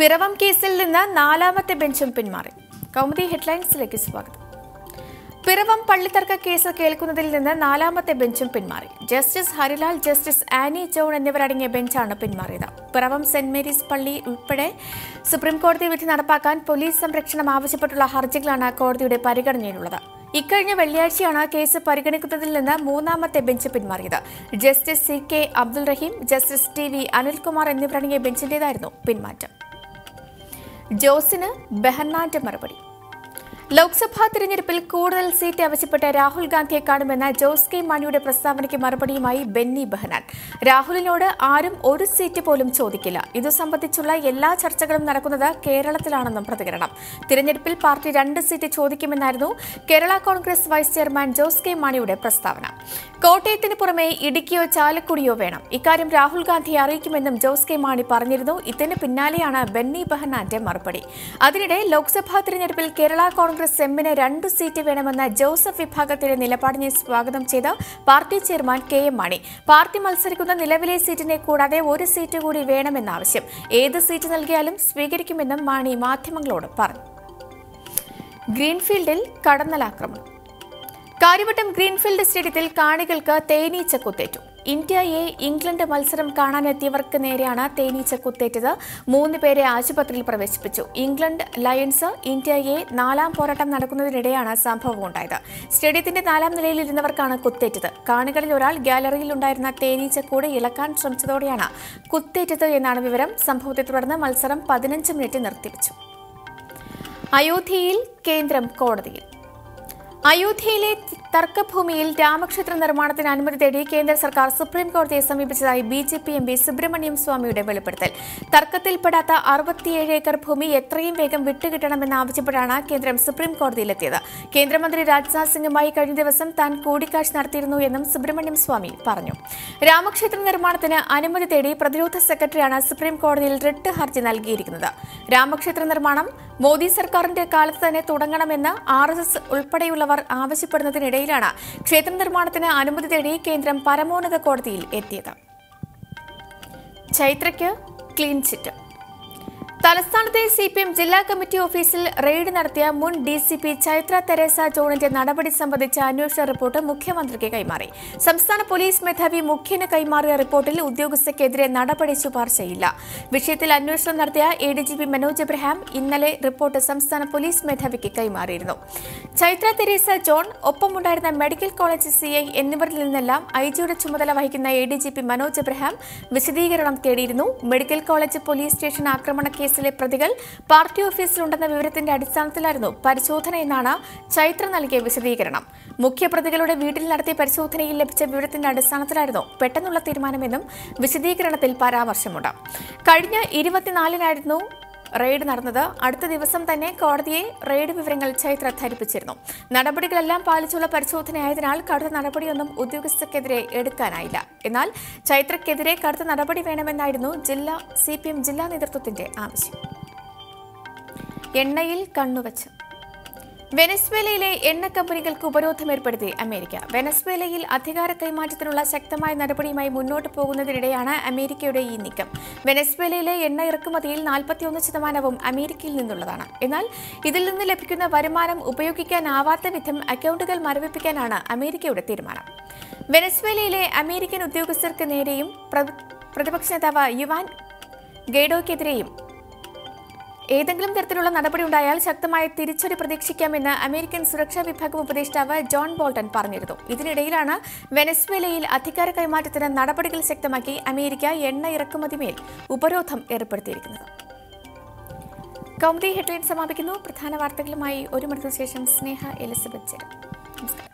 പിറവം കേസിൽ നിന്ന് നാലാമത്തെ ബെഞ്ചും പിന്മാറി കൗമുദി ഹെഡ്ലൈൻസിലേക്ക് സ്വാഗതം പിറവം പള്ളിത്തർക്ക കേസ് കേൾക്കുന്നതിൽ നിന്ന് നാലാമത്തെ ബെഞ്ചും പിന്മാറി ജസ്റ്റിസ് ഹരിലാൽ ജസ്റ്റിസ് ആനി ജോൺ എന്നിവരടങ്ങിയ ബെഞ്ചാണ് പിന്മാറിയത് പിറവം സെന്റ് മേരീസ് പള്ളി ഉൾപ്പെടെ സുപ്രീംകോടതി വിധി നടപ്പാക്കാൻ പോലീസ് സംരക്ഷണം ആവശ്യപ്പെട്ടുള്ള ഹർജികളാണ് കോടതിയുടെ പരിഗണനയിലുള്ളത് ഇക്കഴിഞ്ഞ വെള്ളിയാഴ്ചയാണ് കേസ് പരിഗണിക്കുന്നതിൽ നിന്ന് മൂന്നാമത്തെ ബെഞ്ച് പിന്മാറിയത് justice C K Abdul Rahim justice T V Anilkumar എന്നിവരടങ്ങിയ ബെഞ്ചിന്റേതായിരുന്നു പിന്മാറ്റം ജോസിന് ബെഹന്നാന്റെ മറുപടി ലോക്സഭാ തിരഞ്ഞെടുപ്പിൽ കൂടുതൽ സീറ്റ് ആവശ്യപ്പെട്ട് രാഹുൽ ഗാന്ധിയെ കാണുമെന്ന ജോസ് കെ മാണിയുടെ പ്രസ്താവനയ്ക്ക് മറുപടിയുമായി ബെന്നി ബെഹനാൻ രാഹുലിനോട് ആരും ഒരു സീറ്റ് പോലും ചോദിക്കില്ല ഇതു സംബന്ധിച്ചുള്ള എല്ലാ ചർച്ചകളും നടക്കുന്നത് കേരളത്തിലാണെന്നും പ്രതികരണം തിരഞ്ഞെടുപ്പിൽ പാർട്ടി രണ്ട് സീറ്റ് ചോദിക്കുമെന്നായിരുന്നു Kerala Congress vice chairman Jose K മാണിയുടെ പ്രസ്താവന കോട്ടയത്തിന് പുറമെ ഇടുക്കിയോ ചാലക്കുടിയോ വേണം ഇക്കാര്യം രാഹുൽ ഗാന്ധിയെ അറിയിക്കുമെന്നും ജോസ് കെ മാണി പറഞ്ഞിരുന്നു ഇതിന് പിന്നാലെയാണ് ബെന്നി ബെഹനാന്റെ മറുപടി അതിനിടെ ലോക്സഭാ തിരഞ്ഞെടുപ്പിൽ കേരള കോൺഗ്രസ് എമ്മിന് രണ്ടു സീറ്റ് വേണമെന്ന ജോസഫ് വിഭാഗത്തിലെ നിലപാടിനെ സ്വാഗതം ചെയ്ത party chairman K M Mani party മത്സരിക്കുന്ന നിലവിലെ സീറ്റിനെ കൂടാതെ ഒരു സീറ്റ് കൂടി വേണമെന്ന ആവശ്യം ഏത് സീറ്റ് നൽകിയാലും സ്വീകരിക്കുമെന്നും മാണി മാധ്യമങ്ങളോട് പറഞ്ഞു ഗ്രീൻഫീൽഡിൽ കടന്നലാക്രമണം കാര്യവട്ടം ഗ്രീൻഫീൽഡ് സ്റ്റേഡിയത്തിൽ കാണികൾക്ക് തേനീച്ച കുത്തേറ്റു ഇന്ത്യ എ ഇംഗ്ലണ്ട് മത്സരം കാണാനെത്തിയവർക്ക് നേരെയാണ് തേനീച്ച കുത്തേറ്റത് മൂന്ന് പേരെ ആശുപത്രിയിൽ പ്രവേശിപ്പിച്ചു ഇംഗ്ലണ്ട് ലയൺസ് ഇന്ത്യ എ നാലാം പോരാട്ടം നടക്കുന്നതിനിടെയാണ് സംഭവം ഉണ്ടായത് സ്റ്റേഡിയത്തിന്റെ നാലാം നിലയിൽ ഇരുന്നവർക്കാണ് കുത്തേറ്റത് കാണികളിൽ ഒരാൾ ഗാലറിയിൽ ഉണ്ടായിരുന്ന തേനീച്ച കൂടെ ഇളക്കാൻ ശ്രമിച്ചതോടെയാണ് കുത്തേറ്റത് എന്നാണ് വിവരം സംഭവത്തെ തുടർന്ന് മത്സരം പതിനഞ്ച് മിനിറ്റ് നിർത്തിവച്ചു അയോധ്യയിൽ കേന്ദ്രം കോടതിയിൽ അയോധ്യയിലെ തർക്കഭൂമിയിൽ രാമക്ഷേത്ര നിർമ്മാണത്തിന് അനുമതി തേടി കേന്ദ്ര സർക്കാർ സുപ്രീം കോടതിയെ സമീപിച്ചതായി B J P M P Subramaniam സ്വാമിയുടെ വെളിപ്പെടുത്തൽ തർക്കത്തിൽപ്പെടാത്ത അറുപത്തിയേഴ് ഏക്കർ ഭൂമി എത്രയും വേഗം വിട്ടുകിട്ടണമെന്നാവശ്യപ്പെട്ടാണ് കേന്ദ്രം സുപ്രീം കോടതിയിലെത്തിയത് കേന്ദ്രമന്ത്രി രാജ്നാഥ് സിംഗുമായി കഴിഞ്ഞ ദിവസം താൻ കൂടിക്കാഴ്ച നടത്തിയിരുന്നു എന്നും സുബ്രഹ്മണ്യം സ്വാമി പറഞ്ഞു രാമക്ഷേത്ര നിർമ്മാണത്തിന് അനുമതി തേടി പ്രതിരോധ സെക്രട്ടറിയാണ് സുപ്രീം കോടതിയിൽ റിട്ട് ഹർജി നൽകിയിരിക്കുന്നത് രാമക്ഷേത്ര നിർമ്മാണം മോദി സർക്കാരിന്റെ കാലത്ത് തന്നെ തുടങ്ങണമെന്ന് ആർ എസ് എസ് ഉൾപ്പെടെയുള്ളവർ ആവശ്യപ്പെടുന്നതിനിടയിലാണ് ക്ഷേത്ര നിർമ്മാണത്തിന് അനുമതി തേടി കേന്ദ്രം പരമോന്നത കോടതിയിൽ എത്തിയത് ചൈത്രയ്ക്ക് ക്ലീൻ ചിറ്റ് തലസ്ഥാനത്തെ സി പി എം ജില്ലാ കമ്മിറ്റി ഓഫീസിൽ റെയ്ഡ് നടത്തിയ മുൻ D C P Chaitra Teresa ജോണിന്റെ നടപടി സംബന്ധിച്ച അന്വേഷണ റിപ്പോർട്ട് മുഖ്യമന്ത്രിക്ക് കൈമാറി സംസ്ഥാന പോലീസ് മേധാവി മുഖ്യന് കൈമാറിയ റിപ്പോർട്ടിൽ ഉദ്യോഗസ്ഥയ്ക്കെതിരെ നടപടി ശുപാർശയില്ല വിഷയത്തിൽ അന്വേഷണം നടത്തിയ A D G P Manoj Abraham ഇന്നലെ റിപ്പോർട്ട് സംസ്ഥാന പോലീസ് മേധാവിക്ക് കൈമാറിയിരുന്നു ചൈത്ര തെരേസ ജോൺ ഒപ്പമുണ്ടായിരുന്ന മെഡിക്കൽ കോളേജ് സി ഐ എന്നിവരിൽ നിന്നെല്ലാം ഐ ജിയുടെ ചുമതല വഹിക്കുന്ന A D G P Manoj Abraham വിശദീകരണം തേടിയിരുന്നു മെഡിക്കൽ കോളേജ് പോലീസ് സ്റ്റേഷൻ ആക്രമണ കേസിലെ പ്രതികൾ പാർട്ടി ഓഫീസിലുണ്ടെന്ന വിവരത്തിന്റെ അടിസ്ഥാനത്തിലായിരുന്നു പരിശോധന എന്നാണ് ചൈത്ര നൽകിയ വിശദീകരണം മുഖ്യപ്രതികളുടെ വീട്ടിൽ നടത്തിയ പരിശോധനയിൽ ലഭിച്ച വിവരത്തിന്റെ അടിസ്ഥാനത്തിലായിരുന്നു പെട്ടെന്നുള്ള തീരുമാനമെന്നും വിശദീകരണത്തിൽ പരാമർശമുണ്ട് കഴിഞ്ഞ ഇരുപത്തിനാലിനായിരുന്നു റെയ്ഡ് നടന്നത് അടുത്ത ദിവസം തന്നെ കോടതിയെ റെയ്ഡ് വിവരങ്ങൾ ചൈത്ര ധരിപ്പിച്ചിരുന്നു നടപടികളെല്ലാം പാലിച്ചുള്ള പരിശോധനയായതിനാൽ കടുത്ത നടപടിയൊന്നും ഉദ്യോഗസ്ഥർക്കെതിരെ എടുക്കാനായില്ല എന്നാൽ ചൈത്രയ്ക്കെതിരെ കടുത്ത നടപടി വേണമെന്നായിരുന്നു ജില്ലാ സി ജില്ലാ നേതൃത്വത്തിന്റെ ആവശ്യം എണ്ണയിൽ കണ്ണുവച്ച് വെനസ്വേലയിലെ എണ്ണ കമ്പനികൾക്ക് ഉപരോധം ഏർപ്പെടുത്തി അമേരിക്ക വെനസ്വേലയിൽ അധികാര കൈമാറ്റത്തിനുള്ള ശക്തമായ നടപടിയുമായി മുന്നോട്ട് പോകുന്നതിനിടെയാണ് അമേരിക്കയുടെ ഈ നീക്കം വെനസ്വേലയിലെ എണ്ണ ഇറക്കുമതിയിൽ നാൽപ്പത്തിയൊന്ന് ശതമാനവും അമേരിക്കയിൽ നിന്നുള്ളതാണ് എന്നാൽ ഇതിൽ നിന്ന് ലഭിക്കുന്ന വരുമാനം ഉപയോഗിക്കാനാവാത്ത വിധം അക്കൗണ്ടുകൾ മരവിപ്പിക്കാനാണ് അമേരിക്കയുടെ തീരുമാനം വെനസ്വേലയിലെ അമേരിക്കൻ ഉദ്യോഗസ്ഥർക്ക് നേരെയും പ്ര- പ്രതിപക്ഷ നേതാവ് യുവാൻ ഗൈഡോയ്ക്കെതിരെയും ഏതെങ്കിലും തരത്തിലുള്ള നടപടി ഉണ്ടായാൽ ശക്തമായ തിരിച്ചടി പ്രതീക്ഷിക്കാമെന്ന് അമേരിക്കൻ സുരക്ഷാ വിഭാഗം ഉപദേഷ്ടാവ് ജോൺ ബോൾട്ടൺ പറഞ്ഞിരുന്നു ഇതിനിടയിലാണ് വെനസ്വേലയിൽ അധികാര കൈമാറ്റത്തിന് നടപടികൾ ശക്തമാക്കി അമേരിക്ക എണ്ണ ഇറക്കുമതി മേൽ ഉപരോധം ഏർപ്പെടുത്തിയിരിക്കുന്നത് കൗമുദി ഹെഡ്ലൈൻ സമാപിക്കുന്നു പ്രധാന വാർത്തകളുമായി ഒരു മണിക്കൂർ ശേഷം സ്നേഹ എലിസബത്ത് ചേരും നമസ്കാരം